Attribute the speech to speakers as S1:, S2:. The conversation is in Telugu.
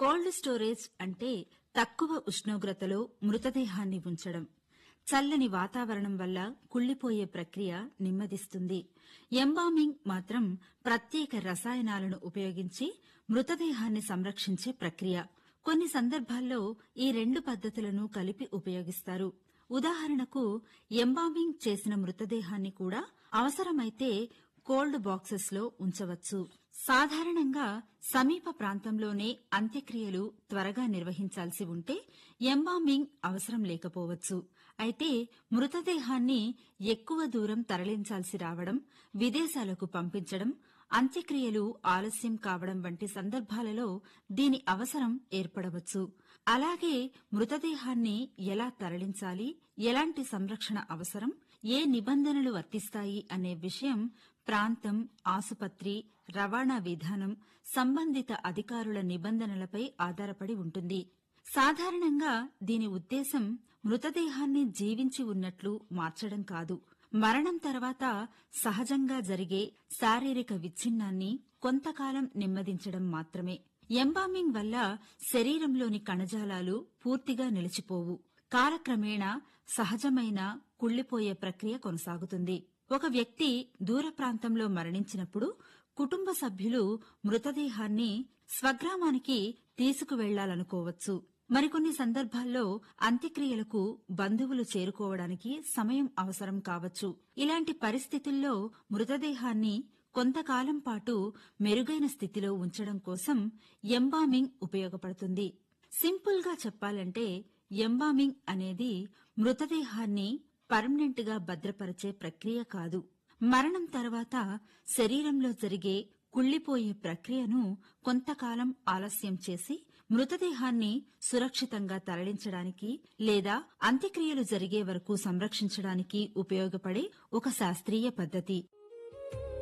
S1: కోల్డ్ స్టోరేజ్ అంటే తక్కువ ఉష్ణోగ్రతలో మృతదేహాన్ని ఉంచడం చల్లని వాతావరణం వల్ల కుళ్లిపోయే ప్రక్రియ నెమ్మదిస్తుంది ఎంబామింగ్ మాత్రం ప్రత్యేక రసాయనాలను ఉపయోగించి మృతదేహాన్ని సంరక్షించే ప్రక్రియ కొన్ని సందర్భాల్లో ఈ రెండు పద్ధతులను కలిపి ఉపయోగిస్తారు ఉదాహరణకు ఎంబామింగ్ చేసిన మృతదేహాన్ని కూడా అవసరమైతే కోల్డ్ బాక్సెస్ లో ఉంచవచ్చు సాధారణంగా సమీప ప్రాంతంలోనే అంత్యక్రియలు త్వరగా నిర్వహించాల్సి ఉంటే ఎంబామింగ్ అవసరం లేకపోవచ్చు అయితే మృతదేహాన్ని ఎక్కువ దూరం తరలించాల్సి రావడం విదేశాలకు పంపించడం అంత్యక్రియలు ఆలస్యం కావడం వంటి సందర్భాలలో దీని అవసరం ఏర్పడవచ్చు అలాగే మృతదేహాన్ని ఎలా తరలించాలి ఎలాంటి సంరక్షణ అవసరం ఏ నిబంధనలు వర్తిస్తాయి అనే విషయం ప్రాంతం ఆసుపత్రి రవాణా విధానం సంబంధిత అధికారుల నిబంధనలపై ఆధారపడి ఉంటుంది సాధారణంగా దీని ఉద్దేశం మృతదేహాన్ని జీవించి ఉన్నట్లు మార్చడం కాదు మరణం తర్వాత సహజంగా జరిగే శారీరక విచ్ఛిన్నాన్ని కొంతకాలం నెమ్మదించడం మాత్రమే ఎంబామింగ్ వల్ల శరీరంలోని కణజాలాలు పూర్తిగా నిలిచిపోవు కాలక్రమేణా సహజమైన కుళ్లిపోయే ప్రక్రియ కొనసాగుతుంది ఒక వ్యక్తి దూర ప్రాంతంలో మరణించినప్పుడు కుటుంబ సభ్యులు మృతదేహాన్ని స్వగ్రామానికి తీసుకువెళ్లాలనుకోవచ్చు మరికొన్ని సందర్భాల్లో అంత్యక్రియలకు బంధువులు చేరుకోవడానికి సమయం అవసరం కావచ్చు ఇలాంటి పరిస్థితుల్లో మృతదేహాన్ని కొంతకాలం పాటు మెరుగైన స్థితిలో ఉంచడం కోసం ఎంబామింగ్ ఉపయోగపడుతుంది సింపుల్ గా చెప్పాలంటే ఎంబామింగ్ అనేది మృతదేహాన్ని పర్మనెంట్ గా భద్రపరిచే ప్రక్రియ కాదు మరణం తర్వాత శరీరంలో జరిగే కుళ్లిపోయే ప్రక్రియను కొంతకాలం ఆలస్యం చేసి మృతదేహాన్ని సురక్షితంగా తరలించడానికి లేదా అంత్యక్రియలు జరిగే వరకు సంరక్షించడానికి ఉపయోగపడే ఒక శాస్త్రీయ పద్ధతి